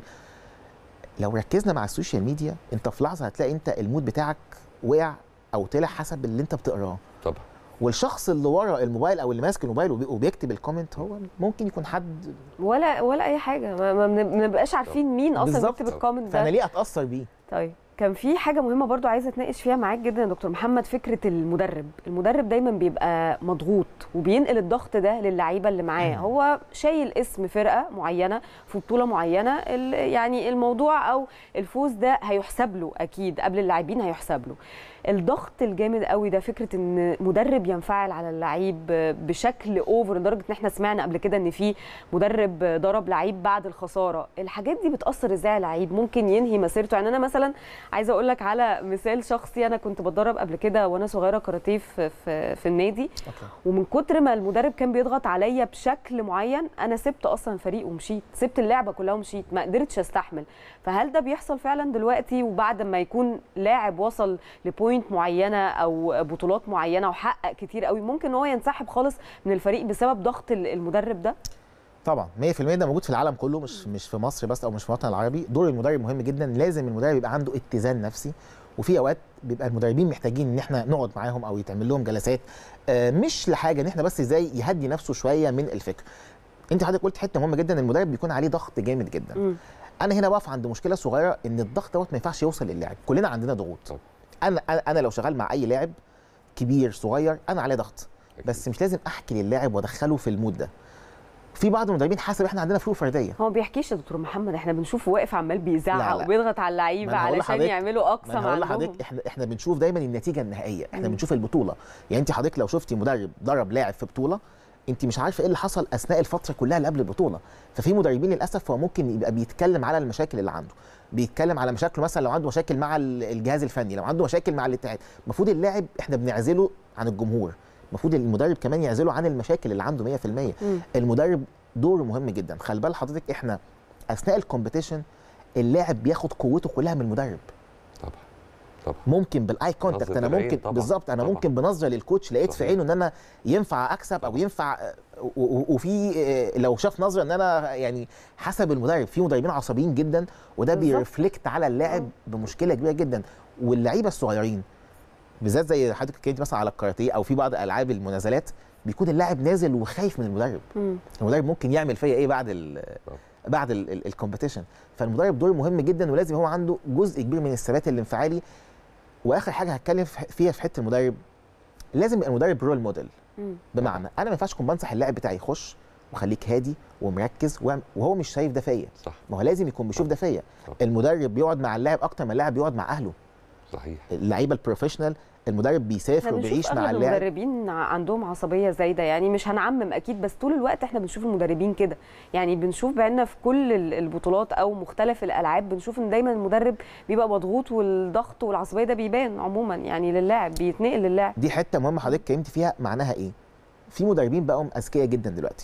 B: لو ركزنا مع السوشيال ميديا انت في لحظه هتلاقي انت المود بتاعك وقع او طلع حسب اللي انت بتقراه
A: طبعا
B: والشخص اللي ورا الموبايل او اللي ماسك الموبايل وبي- وبيكتب الكومنت هو ممكن يكون حد
C: ولا ولا اي حاجه ما ما بن- بنبقاش عارفين مين اصلا
B: بالظبط.
C: بيكتب الكومنت ده
B: فانا ليه اتاثر بيه
C: طيب كان في حاجه مهمه برضو عايزه اتناقش فيها معاك جدا يا دكتور محمد فكره المدرب المدرب دايما بيبقى مضغوط وبينقل الضغط ده للعيبه اللي معاه هو شايل اسم فرقه معينه في بطوله معينه ال- يعني الموضوع او الفوز ده هيحسب له اكيد قبل اللاعبين هيحسب له الضغط الجامد قوي ده فكره ان مدرب ينفعل على اللعيب بشكل اوفر لدرجه ان احنا سمعنا قبل كده ان في مدرب ضرب لعيب بعد الخساره الحاجات دي بتاثر ازاي على اللعيب ممكن ينهي مسيرته يعني انا مثلا عايزه اقول لك على مثال شخصي انا كنت بتدرب قبل كده وانا صغيره كاراتيه في, في, في النادي
B: أوكي.
C: ومن كتر ما المدرب كان بيضغط عليا بشكل معين انا سبت اصلا الفريق ومشيت سبت اللعبه كلها ومشيت ما قدرتش استحمل فهل ده بيحصل فعلا دلوقتي وبعد ما يكون لاعب وصل لبوينت معينه او بطولات معينه وحقق كتير قوي ممكن ان هو ينسحب خالص من الفريق بسبب ضغط ال- المدرب ده
B: طبعا 100% ده موجود في العالم كله مش مش في مصر بس او مش في الوطن العربي دور المدرب مهم جدا لازم المدرب يبقى عنده اتزان نفسي وفي اوقات بيبقى المدربين محتاجين ان احنا نقعد معاهم او يتعمل لهم جلسات آه، مش لحاجه ان احنا بس ازاي يهدي نفسه شويه من الفكر انت حضرتك قلت حته مهمه جدا المدرب بيكون عليه ضغط جامد جدا
C: مم.
B: انا هنا بقف عند مشكله صغيره ان الضغط دوت ما ينفعش يوصل للاعب كلنا عندنا ضغوط
A: طبعا.
B: انا انا أنا لو شغال مع اي لاعب كبير صغير انا عليه ضغط بس مش لازم احكي للاعب وادخله في المود ده في بعض المدربين حسب احنا عندنا فروق فرديه
C: هو ما بيحكيش يا دكتور محمد احنا بنشوفه واقف عمال
B: لا،
C: بيزعق
B: لا.
C: وبيضغط على
B: ما
C: اللعيبه
B: أنا هقول
C: علشان
B: لحضرتك-
C: يعملوا اقصى
B: ما انا
C: ما
B: هقول
C: عندهم
B: لحضرتك احنا احنا بنشوف دايما النتيجه النهائيه احنا
C: مم.
B: بنشوف البطوله يعني انت حضرتك لو شفتي مدرب ضرب لاعب في بطوله انت مش عارفه ايه اللي حصل اثناء الفتره كلها اللي قبل البطوله ففي مدربين للاسف هو ممكن يبقى بيتكلم على المشاكل اللي عنده بيتكلم على مشاكله مثلا لو عنده مشاكل مع ال- الجهاز الفني لو عنده مشاكل مع الاتحاد المفروض اللاعب احنا بنعزله عن الجمهور المفروض المدرب كمان يعزله عن المشاكل اللي عنده 100%
C: مم.
B: المدرب دوره مهم جدا خلي بال حضرتك احنا اثناء الكومبيتيشن اللاعب بياخد قوته كلها من المدرب
A: طبعا طبعا
B: ممكن بالاي كونتاكت
A: نظرة
B: انا
A: العين
B: ممكن
A: طبعاً،
B: بالظبط انا
A: طبعاً.
B: ممكن بنظره للكوتش لقيت في
A: صحيح.
B: عينه ان انا ينفع اكسب او ينفع و- و- وفي آه، لو شاف نظره ان انا يعني حسب المدرب في مدربين عصبيين جدا وده
C: بالظبط.
B: بيرفلكت على اللاعب بمشكله كبيره جدا واللعيبه الصغيرين بالذات زي حضرتك اتكلمت مثلا على الكاراتيه او في بعض العاب المنازلات بيكون اللاعب نازل وخايف من المدرب
C: مم.
B: المدرب ممكن يعمل فيا ايه بعد ال
A: طبعا.
B: بعد الكومبيتيشن فالمدرب دور مهم جدا ولازم هو عنده جزء كبير من الثبات الانفعالي واخر حاجه هتكلم في- فيها في حته المدرب لازم يبقى المدرب رول موديل
C: مم.
B: بمعنى انا ما ينفعش اكون بنصح اللاعب بتاعي يخش وخليك هادي ومركز وعم- وهو مش شايف ده فيا
A: صح
B: ما هو لازم يكون بيشوف ده فيا
A: طبعا.
B: المدرب بيقعد مع اللاعب اكتر ما اللاعب بيقعد مع اهله
A: صحيح
B: اللعيبه البروفيشنال المدرب بيسافر
C: احنا بنشوف
B: وبيعيش مع
C: اغلب
B: اللاعب
C: المدربين ع- عندهم عصبيه زايده يعني مش هنعمم اكيد بس طول الوقت احنا بنشوف المدربين كده يعني بنشوف بعيننا في كل ال- البطولات او مختلف الالعاب بنشوف ان دايما المدرب بيبقى مضغوط والضغط والعصبيه ده بيبان عموما يعني للاعب بيتنقل للاعب
B: دي حته مهمه حضرتك اتكلمت فيها معناها ايه في مدربين بقوا اذكياء جدا دلوقتي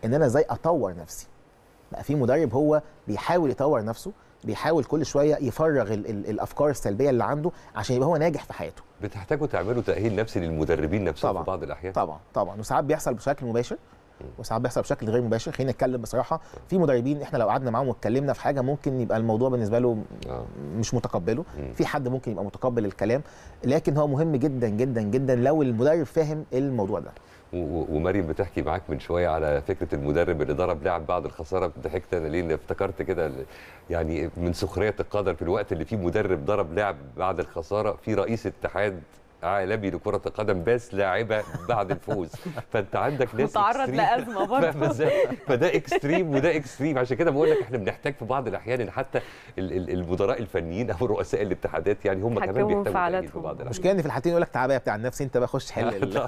B: ان انا ازاي اطور نفسي بقى في مدرب هو بيحاول يطور نفسه بيحاول كل شويه يفرغ ال ال الافكار السلبيه اللي عنده عشان يبقى هو ناجح في حياته
A: بتحتاجوا تعملوا تاهيل نفسي للمدربين نفسهم
B: طبعاً.
A: في بعض الاحيان
B: طبعا طبعا وساعات بيحصل بشكل مباشر وساعات بيحصل بشكل غير مباشر خلينا نتكلم بصراحه في مدربين احنا لو قعدنا معاهم واتكلمنا في حاجه ممكن يبقى الموضوع بالنسبه له
A: آه.
B: مش متقبله
A: مم.
B: في حد ممكن يبقى متقبل الكلام لكن هو مهم جدا جدا جدا لو المدرب فاهم الموضوع ده
A: و- و- ومريم بتحكي معاك من شويه على فكره المدرب اللي ضرب لاعب بعد الخساره ضحكت انا ليه إن افتكرت كده ال- يعني من سخريه القدر في الوقت اللي فيه مدرب ضرب لاعب بعد الخساره في رئيس اتحاد عالمي لكره القدم باس لاعبه بعد الفوز فانت عندك ناس
C: متعرض
A: إكستريم.
C: لازمه
A: فاهم
C: برضه
A: ازاي؟ فده اكستريم وده اكستريم عشان كده بقول لك احنا بنحتاج في بعض الاحيان ان حتى ال- ال- المدراء الفنيين او رؤساء الاتحادات يعني هم كمان
C: يحكموا
A: بيحتاجوا تأهيل في
C: انفعالاتهم.
A: بعض الاحيان
B: المشكله ان في الحالتين يقول لك تعالى يا بتاع النفس انت بقى خش حل ال-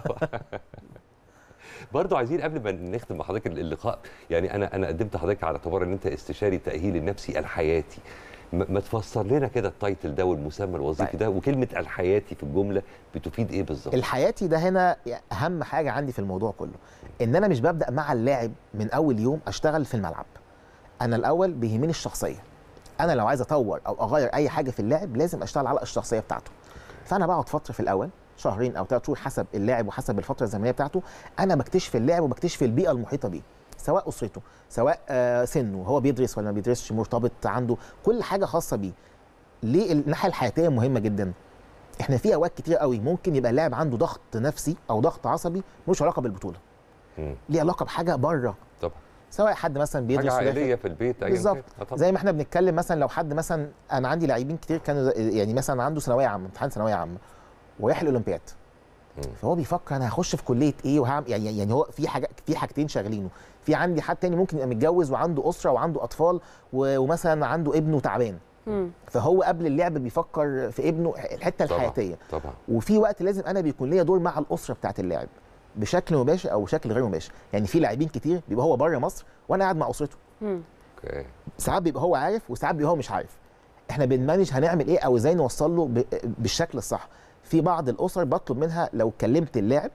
A: برضه عايزين قبل ما نختم مع حضرتك اللقاء يعني انا انا قدمت حضرتك على اعتبار ان انت استشاري التاهيل النفسي الحياتي ما ما تفسر لنا كده التايتل ده والمسمى الوظيفي
B: طيب.
A: ده وكلمه الحياتي في الجمله بتفيد ايه بالظبط؟
B: الحياتي ده هنا اهم حاجه عندي في الموضوع كله ان انا مش ببدا مع اللاعب من اول يوم اشتغل في الملعب انا الاول بيهمني الشخصيه انا لو عايز اطور او اغير اي حاجه في اللاعب لازم اشتغل على الشخصيه بتاعته فانا بقعد فتره في الاول شهرين او ثلاث شهور حسب اللاعب وحسب الفتره الزمنيه بتاعته انا بكتشف اللاعب وبكتشف البيئه المحيطه بيه سواء اسرته سواء آه، سنه هو بيدرس ولا ما بيدرسش مرتبط عنده كل حاجه خاصه بيه ليه الناحيه الحياتيه مهمه جدا احنا في اوقات كتير قوي ممكن يبقى اللاعب عنده ضغط نفسي او ضغط عصبي ملوش علاقه بالبطوله
A: مم.
B: ليه علاقه بحاجه بره
A: طبعا
B: سواء حد مثلا بيدرس
A: حاجه
B: في داخل-
A: عائليه في البيت أياً
B: بالظبط.
A: كان. آه طبعاً.
B: زي ما احنا بنتكلم مثلا لو حد مثلا انا عندي لاعبين كتير كانوا يعني مثلا عنده ثانويه عامه امتحان ثانويه عامه ورايح الاولمبياد
A: مم.
B: فهو بيفكر انا هخش في كليه ايه وهعمل يعني يعني هو في حاجه في حاجتين شاغلينه في عندي حد تاني ممكن يبقى متجوز وعنده اسره وعنده اطفال و- ومثلا عنده ابنه تعبان
C: مم.
B: فهو قبل اللعب بيفكر في ابنه الحته
A: طبعاً.
B: الحياتيه
A: طبعا
B: وفي وقت لازم انا بيكون ليا دور مع الاسره بتاعت اللاعب بشكل مباشر او بشكل غير مباشر يعني في لاعبين كتير بيبقى هو بره مصر وانا قاعد مع اسرته
C: مم.
A: اوكي
B: ساعات بيبقى هو عارف وساعات بيبقى هو مش عارف احنا بنمانج هنعمل ايه او ازاي نوصل له ب- بالشكل الصح في بعض الاسر بطلب منها لو كلمت اللاعب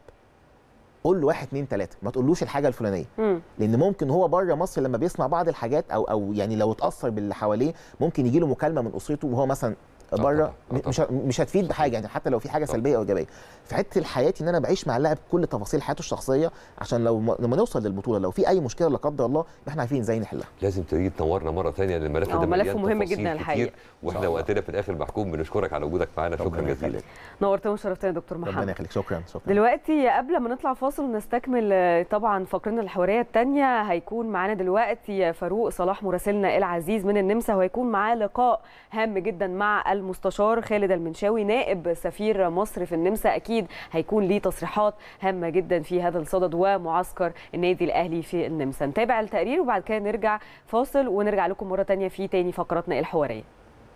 B: قول له واحد اتنين تلاته ما تقولوش الحاجه الفلانيه
C: مم.
B: لان ممكن هو بره مصر لما بيسمع بعض الحاجات او او يعني لو اتاثر باللي حواليه ممكن يجي له مكالمه من اسرته وهو مثلا
A: طبعاً،
B: بره
A: آه
B: مش مش هتفيد بحاجه يعني حتى لو في حاجه
A: طبعاً.
B: سلبيه او ايجابيه في حته الحياه ان انا بعيش مع اللاعب كل تفاصيل حياته الشخصيه عشان لو م- لما نوصل للبطوله لو في اي مشكله لا قدر الله احنا عارفين ازاي نحلها
A: لازم تيجي تنورنا مره ثانيه لان الملف
C: آه،
A: ده
C: ملف
A: مليان
C: مهم
A: تفاصيل
C: جداً
A: كتير،
C: الحقيقة.
A: واحنا
B: الله.
A: وقتنا في الاخر محكوم بنشكرك على وجودك معانا شكرا
B: ربنا
A: جزيلا
B: يخليك.
C: نورتنا وشرفتنا يا دكتور محمد
B: ربنا يخليك شكرا شكرا
C: دلوقتي قبل ما نطلع فاصل ونستكمل آه، طبعا فقرنا الحواريه الثانيه هيكون معانا دلوقتي فاروق صلاح مراسلنا العزيز من النمسا وهيكون معاه لقاء هام جدا مع المستشار خالد المنشاوي نائب سفير مصر في النمسا اكيد هيكون ليه تصريحات هامه جدا في هذا الصدد ومعسكر النادي الاهلي في النمسا نتابع التقرير وبعد كده نرجع فاصل ونرجع لكم مره ثانيه في تاني فقراتنا الحواريه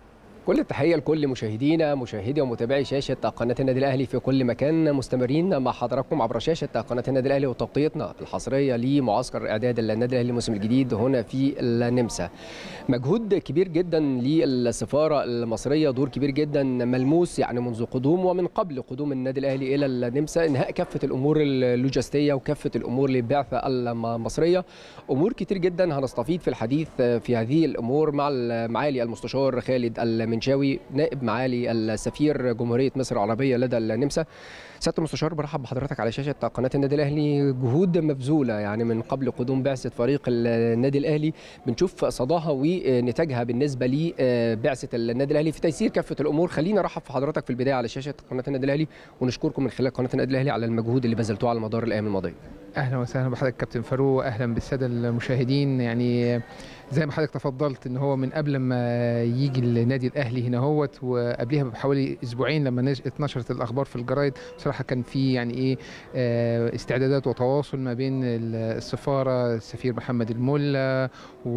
D: كل التحية لكل مشاهدينا مشاهدي ومتابعي شاشة قناة النادي الأهلي في كل مكان مستمرين مع حضراتكم عبر شاشة قناة النادي الأهلي وتغطيتنا الحصرية لمعسكر إعداد النادي الأهلي الموسم الجديد هنا في النمسا مجهود كبير جدا للسفارة المصرية دور كبير جدا ملموس يعني منذ قدوم ومن قبل قدوم النادي الأهلي إلى النمسا إنهاء كافة الأمور اللوجستية وكافة الأمور للبعثة المصرية أمور كتير جدا هنستفيد في الحديث في هذه الأمور مع معالي المستشار خالد المنشاوي نائب معالي السفير جمهورية مصر العربية لدى النمسا سياده المستشار برحب بحضرتك على شاشه قناه النادي الاهلي جهود مبذوله يعني من قبل قدوم بعثه فريق النادي الاهلي بنشوف صداها ونتاجها بالنسبه لبعثه النادي الاهلي في تيسير كافه الامور خلينا نرحب في حضرتك في البدايه على شاشه قناه النادي الاهلي ونشكركم من خلال قناه النادي الاهلي على المجهود اللي بذلتوه على مدار الايام الماضيه
E: اهلا وسهلا بحضرتك كابتن فاروق اهلا بالساده المشاهدين يعني زي ما حضرتك تفضلت ان هو من قبل ما يجي النادي الاهلي هنا هوت وقبلها بحوالي اسبوعين لما نش- اتنشرت الاخبار في الجرايد بصراحه كان في يعني ايه آه، استعدادات وتواصل ما بين ال- السفاره السفير محمد الملا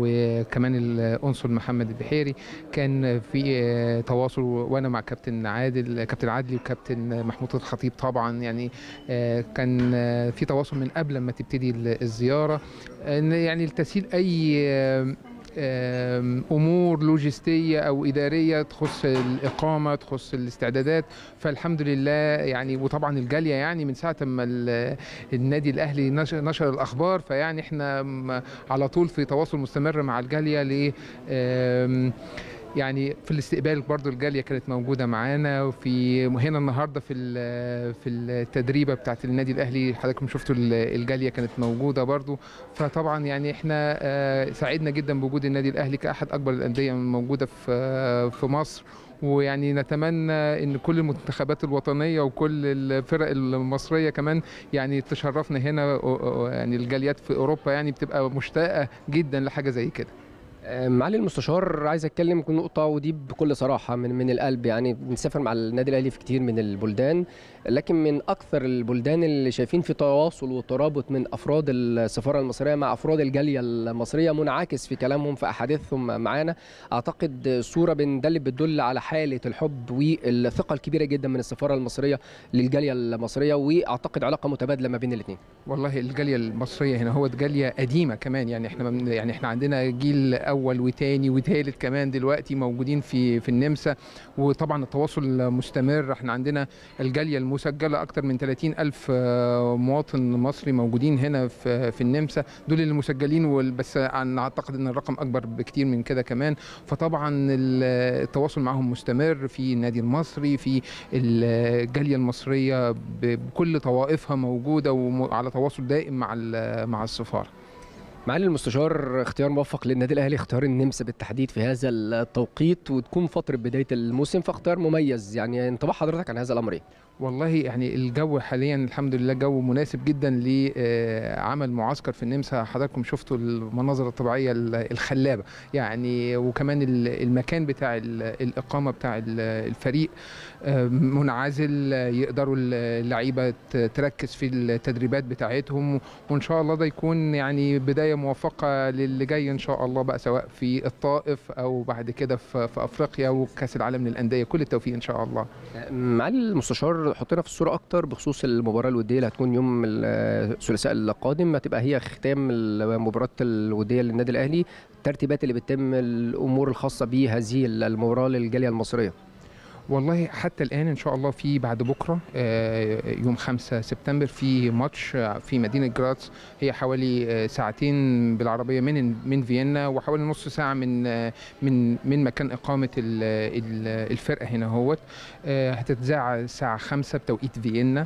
E: وكمان القنصل محمد البحيري كان في آه، تواصل وانا مع كابتن عادل كابتن عادلي وكابتن محمود الخطيب طبعا يعني آه، كان آه، في تواصل من قبل ما تبتدي ال- الزياره ان يعني لتسهيل اي آه، آم، امور لوجستيه او اداريه تخص الاقامه تخص الاستعدادات فالحمد لله يعني وطبعا الجاليه يعني من ساعه ما ال- النادي الاهلي نشر, نشر الاخبار فيعني احنا م- على طول في تواصل مستمر مع الجاليه ل آم، يعني في الاستقبال برضو الجاليه كانت موجوده معانا وفي هنا النهارده في ال- في التدريبه بتاعت النادي الاهلي حضراتكم شفتوا ال- الجاليه كانت موجوده برضو فطبعا يعني احنا آه، سعدنا جدا بوجود النادي الاهلي كاحد اكبر الانديه موجوده في آه، في مصر ويعني نتمنى ان كل المنتخبات الوطنيه وكل الفرق المصريه كمان يعني تشرفنا هنا أو- أو- يعني الجاليات في اوروبا يعني بتبقى مشتاقه جدا لحاجه زي كده
D: معالي المستشار عايز اتكلم في نقطه ودي بكل صراحه من من القلب يعني بنسافر مع النادي الاهلي في كتير من البلدان لكن من اكثر البلدان اللي شايفين في تواصل وترابط من افراد السفاره المصريه مع افراد الجاليه المصريه منعكس في كلامهم في احاديثهم معانا اعتقد صوره بن- ده اللي بتدل على حاله الحب والثقه الكبيره جدا من السفاره المصريه للجاليه المصريه واعتقد علاقه متبادله ما بين الاثنين
E: والله الجاليه المصريه هنا هو جاليه قديمه كمان يعني احنا من- يعني احنا عندنا جيل اول وتاني وتالت كمان دلوقتي موجودين في في النمسا وطبعا التواصل مستمر احنا عندنا الجاليه المسجله اكتر من 30 الف آه، مواطن مصري موجودين هنا في في النمسا دول اللي مسجلين وال- بس انا اعتقد ان الرقم اكبر بكتير من كده كمان فطبعا ال- التواصل معهم مستمر في النادي المصري في الجاليه المصريه ب- بكل طوائفها موجوده وعلى تواصل دائم مع ال- مع السفاره
D: معالي المستشار اختيار موفق للنادي الاهلي اختيار النمسا بالتحديد في هذا التوقيت وتكون فتره بدايه الموسم فاختيار مميز يعني انطباع حضرتك عن هذا الامر ايه؟
E: والله يعني الجو حاليا الحمد لله جو مناسب جدا لعمل معسكر في النمسا حضراتكم شفتوا المناظر الطبيعيه ال- الخلابه يعني وكمان ال- المكان بتاع ال- الاقامه بتاع ال- الفريق آه، منعزل آه، يقدروا اللعيبه ت- تركز في التدريبات بتاعتهم وان شاء الله ده يكون يعني بدايه موفقه للي جاي ان شاء الله بقى سواء في الطائف او بعد كده في في افريقيا وكاس العالم للانديه كل التوفيق ان شاء الله
D: معالي المستشار حطينا في الصوره اكتر بخصوص المباراه الوديه اللي هتكون يوم الثلاثاء القادم هتبقى هي ختام المباراه الوديه للنادي الاهلي الترتيبات اللي بتتم الامور الخاصه بهذه المباراه للجاليه المصريه
E: والله حتى الان ان شاء الله في بعد بكره آه، يوم 5 سبتمبر في ماتش آه، في مدينه جراتس هي حوالي آه، ساعتين بالعربيه من من فيينا وحوالي نص ساعه من آه، من من مكان اقامه ال- ال- الفرقه هنا هوت آه، هتتذاع الساعه 5 بتوقيت فيينا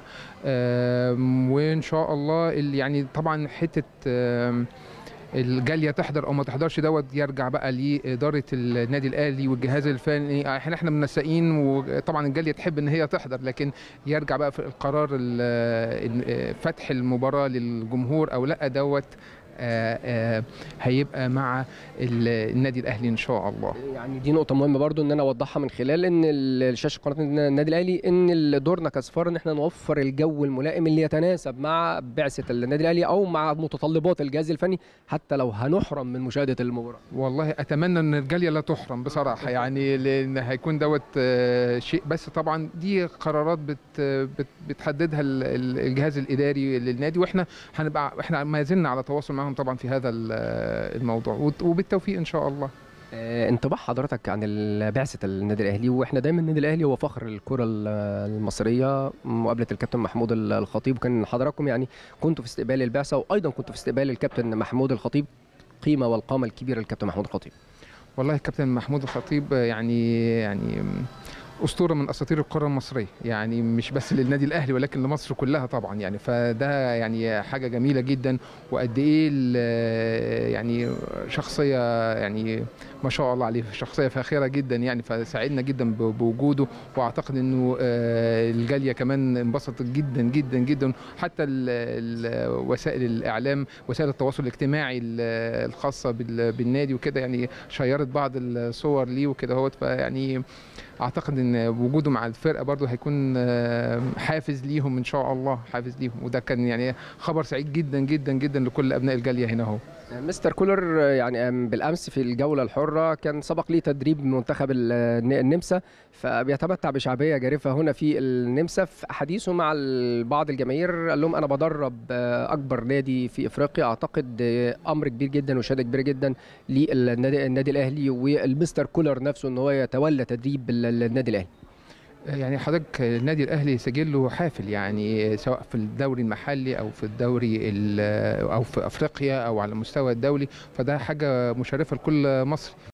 E: آم، وان شاء الله ال- يعني طبعا حته آم، الجاليه تحضر او ما تحضرش دوت يرجع بقى لاداره النادي الاهلي والجهاز الفني احنا احنا منسقين وطبعا الجاليه تحب ان هي تحضر لكن يرجع بقى في القرار ال- ال- فتح المباراه للجمهور او لا دوت آه، آه، هيبقى مع ال- النادي الاهلي ان شاء الله
D: يعني دي نقطة مهمة برضو ان انا اوضحها من خلال ان ال- شاشة قناة النادي الاهلي ان دورنا كسفارة ان احنا نوفر الجو الملائم اللي يتناسب مع بعثة النادي الاهلي او مع متطلبات الجهاز الفني حتى لو هنحرم من مشاهدة المباراة
E: والله اتمنى ان الجاليه لا تحرم بصراحه يعني لان هيكون دوت آه، شيء بس طبعا دي قرارات بت بت بتحددها ال- ال- الجهاز الاداري للنادي واحنا هنبقى احنا ما زلنا على تواصل معهم طبعا في هذا ال- الموضوع وت- وبالتوفيق ان شاء الله
D: آه، انطباع حضرتك عن ال- بعثة النادي الاهلي واحنا دايما النادي الاهلي هو فخر الكرة ال- المصرية مقابلة الكابتن محمود ال- الخطيب وكان حضراتكم يعني كنتوا في استقبال البعثة وايضا كنتوا في استقبال الكابتن محمود الخطيب قيمة والقامة الكبيرة للكابتن محمود الخطيب
E: والله الكابتن محمود الخطيب يعني يعني اسطوره من اساطير الكره المصريه يعني مش بس للنادي الاهلي ولكن لمصر كلها طبعا يعني فده يعني حاجه جميله جدا وقد ايه ال- يعني شخصيه يعني ما شاء الله عليه شخصيه فاخره جدا يعني فسعدنا جدا ب- بوجوده واعتقد انه آه، الجاليه كمان انبسطت جدا جدا جدا حتى ال- ال- وسائل الاعلام وسائل التواصل الاجتماعي ال- الخاصه بال- بالنادي وكده يعني شيرت بعض الصور ليه وكده هوت فيعني اعتقد ان وجوده مع الفرقه برضو هيكون آه، حافز ليهم ان شاء الله حافز ليهم وده كان يعني خبر سعيد جدا جدا جدا لكل ابناء الجاليه هنا اهو
D: مستر كولر يعني بالامس في الجوله الحره كان سبق ليه تدريب منتخب ال- النمسا فبيتمتع بشعبيه جارفه هنا في النمسا في حديثه مع ال- بعض الجماهير قال لهم انا بدرب آه، اكبر نادي في افريقيا اعتقد آه، امر كبير جدا وشهاده كبيره جدا للنادي النادي الاهلي والمستر كولر نفسه ان هو يتولى تدريب ال- النادي الاهلي
E: يعني حضرتك النادي الاهلي سجله حافل يعني سواء في الدوري المحلي او في الدوري ال- او في افريقيا او على المستوى الدولي فده حاجه مشرفه لكل مصري